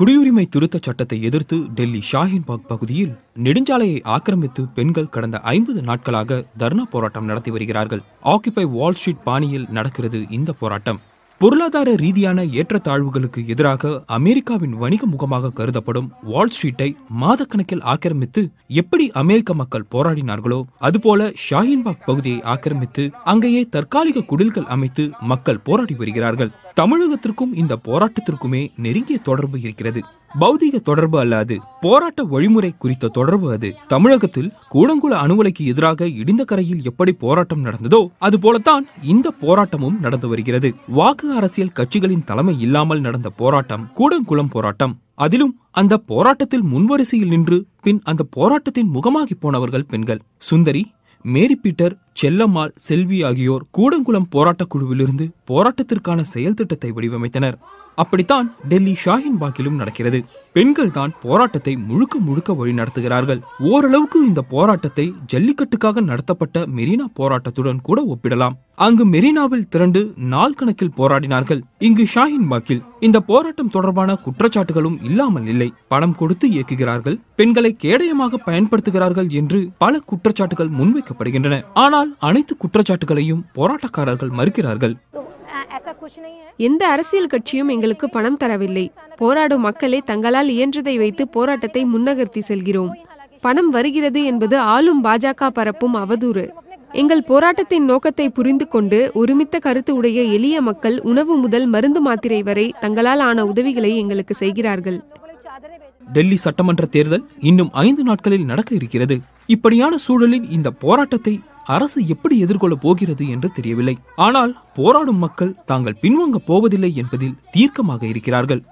குடியுரிமை திருத்தச் சட்டத்தை எதிர்த்து டெல்லி ஷாஹின்பாக் பகுதியில் நெடுஞ்சாலையை ஆக்கிரமித்து பெண்கள் கடந்த ஐம்பது நாட்களாக தர்ணா போராட்டம் நடத்தி வருகிறார்கள் ஆக்கிபை வால் ஸ்ட்ரீட் பாணியில் நடக்கிறது இந்த போராட்டம் பொருளாதார ரீதியான ஏற்றத்தாழ்வுகளுக்கு எதிராக அமெரிக்காவின் வணிக முகமாக கருதப்படும் வால் ஸ்ட்ரீட்டை மாதக்கணக்கில் ஆக்கிரமித்து எப்படி அமெரிக்க மக்கள் போராடினார்களோ அதுபோல ஷாஹின்பாக் பகுதியை ஆக்கிரமித்து அங்கேயே தற்காலிக குடில்கள் அமைத்து மக்கள் போராடி வருகிறார்கள் தமிழகத்திற்கும் இந்த போராட்டத்திற்குமே நெருங்கிய தொடர்பு இருக்கிறது பௌதீக தொடர்பு அல்ல அது போராட்ட வழிமுறை குறித்த தொடர்பு அது தமிழகத்தில் கூடங்குள அணுவலைக்கு எதிராக இடிந்த கரையில் எப்படி போராட்டம் நடந்ததோ அதுபோலத்தான் இந்த போராட்டமும் நடந்து வருகிறது வாக்கு அரசியல் கட்சிகளின் தலைமை இல்லாமல் நடந்த போராட்டம் கூடங்குளம் போராட்டம் அதிலும் அந்த போராட்டத்தில் முன்வரிசையில் நின்று பின் அந்த போராட்டத்தின் முகமாகி போனவர்கள் பெண்கள் சுந்தரி மேரி பீட்டர் செல்லம்மாள் செல்வி ஆகியோர் கூடங்குளம் போராட்டக் குழுவிலிருந்து போராட்டத்திற்கான செயல் திட்டத்தை வடிவமைத்தனர் அப்படித்தான் டெல்லி ஷாஹின் பாக்கிலும் நடக்கிறது பெண்கள் தான் போராட்டத்தை முழுக்க முழுக்க வழி நடத்துகிறார்கள் ஓரளவுக்கு இந்த போராட்டத்தை ஜல்லிக்கட்டுக்காக நடத்தப்பட்ட மெரினா போராட்டத்துடன் கூட ஒப்பிடலாம் அங்கு மெரினாவில் திரண்டு நாள் கணக்கில் போராடினார்கள் இங்கு ஷாஹின் பாக்கில் இந்த போராட்டம் தொடர்பான குற்றச்சாட்டுகளும் இல்லாமல் இல்லை பணம் கொடுத்து இயக்குகிறார்கள் பெண்களை கேடயமாக பயன்படுத்துகிறார்கள் என்று பல குற்றச்சாட்டுகள் முன்வைக்கப்படுகின்றன ஆனால் அனைத்து குற்றச்சாட்டுகளையும் போராட்டக்காரர்கள் மறுக்கிறார்கள் ऐसा कुछ नहीं है எந்த அரசியல் கட்சியும் எங்களுக்கு பணம் தரவில்லை போராடும் மக்களே தங்களால் இயன்றதை வைத்து போராட்டத்தை முன்னகர்த்தி செல்கிறோம் பணம் வருகிறது என்பது ஆளும் பாஜக பரப்பும் அவதூறு எங்கள் போராட்டத்தின் நோக்கத்தை புரிந்து கொண்டு ஒருமித்த கருத்து உடைய எளிய மக்கள் உணவு முதல் மருந்து மாத்திரை வரை தங்களால் ஆன உதவிகளை எங்களுக்கு செய்கிறார்கள் चादरें बेच டெல்லி சட்டமன்ற தேர்தல் இன்னும் ஐந்து நாட்களில் நடக்க இருக்கிறது இப்படியான சூழலில் இந்த போராட்டத்தை அரசு எப்படி எதிர்கொள்ளப் போகிறது என்று தெரியவில்லை ஆனால் போராடும் மக்கள் தாங்கள் பின்வாங்க போவதில்லை என்பதில் தீர்க்கமாக இருக்கிறார்கள்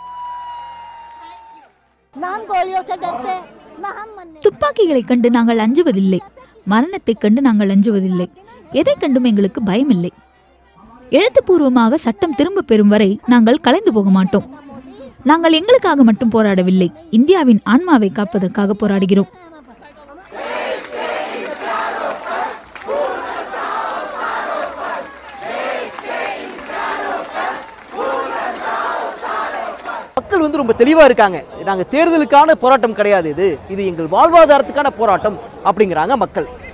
ना हम गोलियों से डरते हैं, ना हम मरने துப்பாக்கிகளைக் கண்டு நாங்கள் அஞ்சுவதில்லை மரணத்தைக் கண்டு நாங்கள் அஞ்சுவதில்லை எதைக் கண்டும் எங்களுக்கு பயமில்லை எழுத்துப்பூர்வமாக சட்டம் திரும்ப பெறும் வரை நாங்கள் கலைந்து போக மாட்டோம் நாங்கள் எங்களுக்காக மட்டும் போராடவில்லை இந்தியாவின் ஆன்மாவை காப்பதற்காக போராடுகிறோம் மக்கள் வந்து ரொம்ப தெளிவா இருக்காங்க நாங்க தேர்தலுக்கான போராட்டம் கிடையாது இது இது எங்கள் வாழ்வாதாரத்துக்கான போராட்டம் அப்படிங்கிறாங்க மக்கள்